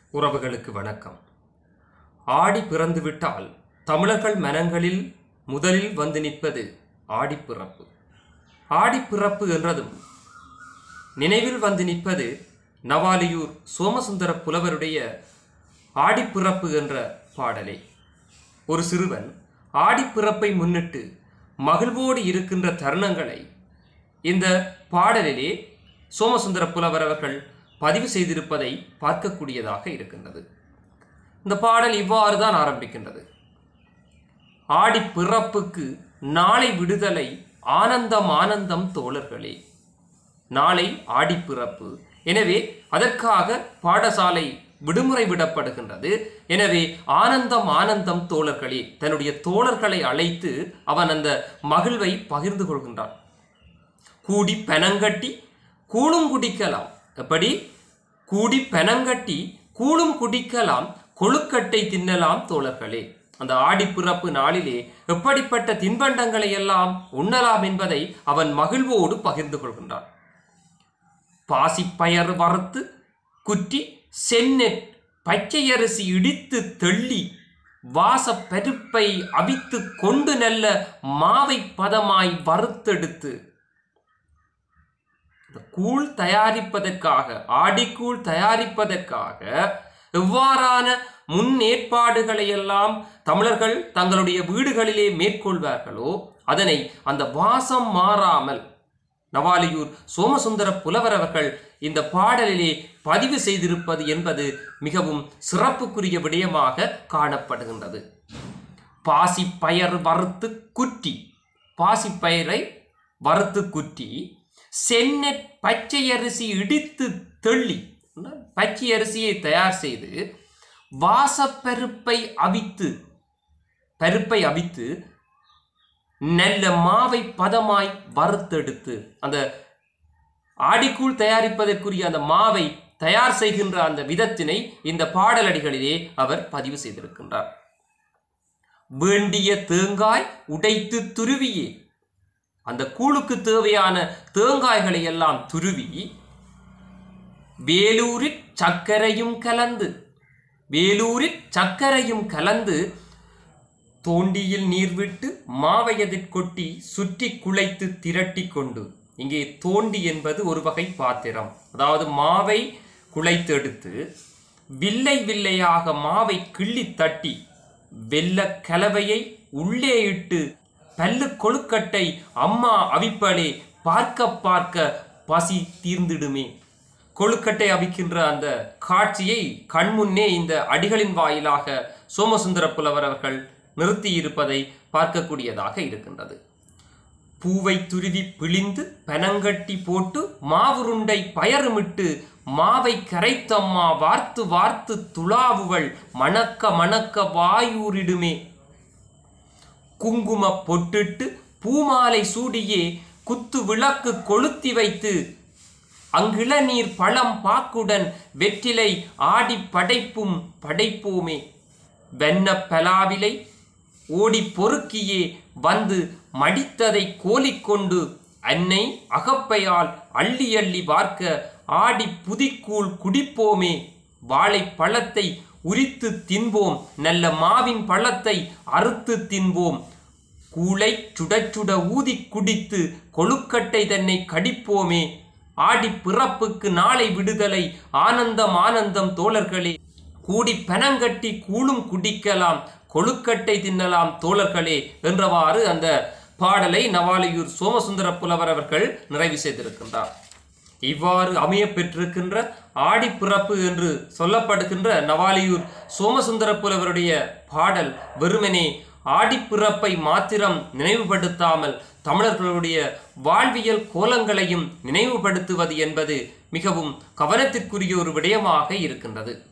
உறவுகளுக்கு வணக்கம் ஆடி பிறந்து விட்டால் தமிழர்கள் மனங்களில் முதலில் வந்து நிற்பது ஆடிப்பிறப்பு ஆடிப்பிறப்பு என்றதும் நினைவில் வந்து நிற்பது நவாலியூர் சோமசுந்தர புலவருடைய ஆடிப்பிறப்பு என்ற பாடலே ஒரு சிறுவன் ஆடிப்பிறப்பை முன்னிட்டு மகிழ்வோடு இருக்கின்ற தருணங்களை இந்த பாடலிலே சோமசுந்தர புலவர் அவர்கள் பதிவு செய்திருப்பதை பார்க்கக்கூடியதாக இருக்கின்றது இந்த பாடல் இவ்வாறு தான் ஆரம்பிக்கின்றது ஆடி பிறப்புக்கு நாளை விடுதலை ஆனந்தம் ஆனந்தம் தோழர்களே நாளை ஆடிப்பிறப்பு எனவே அதற்காக பாடசாலை விடுமுறை விடப்படுகின்றது எனவே ஆனந்தம் ஆனந்தம் தோழர்களே தன்னுடைய தோழர்களை அழைத்து அவன் அந்த மகிழ்வை பகிர்ந்து கொள்கின்றான் கூடி பெனங்கட்டி கூழும் குடிக்கலாம் எப்படி கூடி பெனங்கட்டி கூழும் குடிக்கலாம் கொழுக்கட்டை தின்னலாம் தோழர்களே அந்த ஆடிப்பிறப்பு நாளிலே எப்படிப்பட்ட தின்பண்டங்களை எல்லாம் உண்ணலாம் என்பதை அவன் மகிழ்வோடு பகிர்ந்து கொள்கின்றான் பாசிப்பயறு வறுத்து குற்றி செந்நெற் பச்சையரிசி இடித்து தெள்ளி வாசப் பருப்பை அவித்து கொண்டு நல்ல மாவை பதமாய் வறுத்தெடுத்து இந்த கூழ் தயாரிப்பதற்காக ஆடிக்கூழ் தயாரிப்பதற்காக எவ்வாறான முன்னேற்பாடுகளை எல்லாம் தமிழர்கள் தங்களுடைய வீடுகளிலே மேற்கொள்வார்களோ அதனை அந்த வாசம் மாறாமல் நவாலியூர் சோமசுந்தர புலவர் அவர்கள் இந்த பாடலிலே பதிவு செய்திருப்பது என்பது மிகவும் சிறப்புக்குரிய விடயமாக காணப்படுகின்றது பாசிப்பயர் வறுத்து குற்றி பாசிப்பயிரை வறுத்து குற்றி செந்நெற் பச்சை அரிசி இடித்து தெள்ளி பச்சை அரிசியை தயார் செய்து வாசப்பருப்பை அவித்து பருப்பை அவித்து நல்ல மாவை பதமாய் வறுத்தெடுத்து அந்த ஆடிக்கூழ் தயாரிப்பதற்குரிய அந்த மாவை தயார் செய்கின்ற அந்த விதத்தினை இந்த பாடலடிகளிலே அவர் பதிவு செய்திருக்கின்றார் வேண்டிய தேங்காய் உடைத்து துருவியே அந்த கூழுக்கு தேவையான தேங்காய்களை எல்லாம் துருவி வேலூரில் சர்க்கரையும் கலந்து வேலூரில் சர்க்கரையும் கலந்து தோண்டியில் நீர் விட்டு மாவையதிற் கொட்டி சுற்றி குழைத்து திரட்டி கொண்டு இங்கே தோண்டி என்பது ஒரு வகை பாத்திரம் அதாவது மாவை குழைத்தெடுத்து வில்லை வில்லையாக மாவை கிள்ளி தட்டி வெள்ள கலவையை உள்ளே இட்டு பல்லு கொழுக்கட்டை அம்மா அவிப்பலே பார்க்க பார்க்க பசி தீர்ந்திடுமே கொழுக்கட்டை அவிக்கின்ற அந்த காட்சியை கண்முன்னே இந்த அடிகளின் வாயிலாக சோமசுந்தர புலவர் அவர்கள் நிறுத்தியிருப்பதை பார்க்கக்கூடியதாக இருக்கின்றது பூவை துருவி பிழிந்து பனங்கட்டி போட்டு மாவுருண்டை பயருமிட்டு மாவை கரைத்தம்மா வார்த்து வார்த்து துளாவுவள் மணக்க மணக்க வாயூரிடுமே குங்கும பொட்டிட்டு பூமாலை சூடியே குத்து விளக்கு கொளுத்தி வைத்து அங்கிளநீர் பழம் பாக்குடன் வெற்றிலை ஆடி படைப்பும் படைப்போமே வெண்ண பலாவிலை ஓடி பொறுக்கியே வந்து மடித்ததை கோலிக்கொண்டு அன்னை அகப்பையால் அள்ளி அள்ளி பார்க்க ஆடி புதிக்கூழ் குடிப்போமே வாழை பழத்தை உரித்து தின்போம் நல்ல மாவின் பழத்தை அறுத்து தின்போம் கூளை சுடச்சுட ஊதி குடித்து கொழுக்கட்டை தன்னை கடிப்போமே ஆடி பிறப்புக்கு நாளை விடுதலை ஆனந்தம் ஆனந்தம் தோழர்களே கூடி பனங்கட்டி கூழும் குடிக்கலாம் கொழுக்கட்டை தின்னலாம் தோழர்களே என்றவாறு அந்த பாடலை நவாலியூர் சோமசுந்தர புலவர் அவர்கள் நிறைவு செய்திருக்கின்றார் இவ்வாறு அமைய பெற்றிருக்கின்ற ஆடிப்பிறப்பு என்று சொல்லப்படுகின்ற நவாலியூர் சோமசுந்தர புலவருடைய பாடல் வெறுமனே ஆடிப்பிறப்பை மாத்திரம் நினைவுபடுத்தாமல் தமிழர்களுடைய வாழ்வியல் கோலங்களையும் நினைவுபடுத்துவது என்பது மிகவும் கவனத்திற்குரிய ஒரு விடயமாக இருக்கின்றது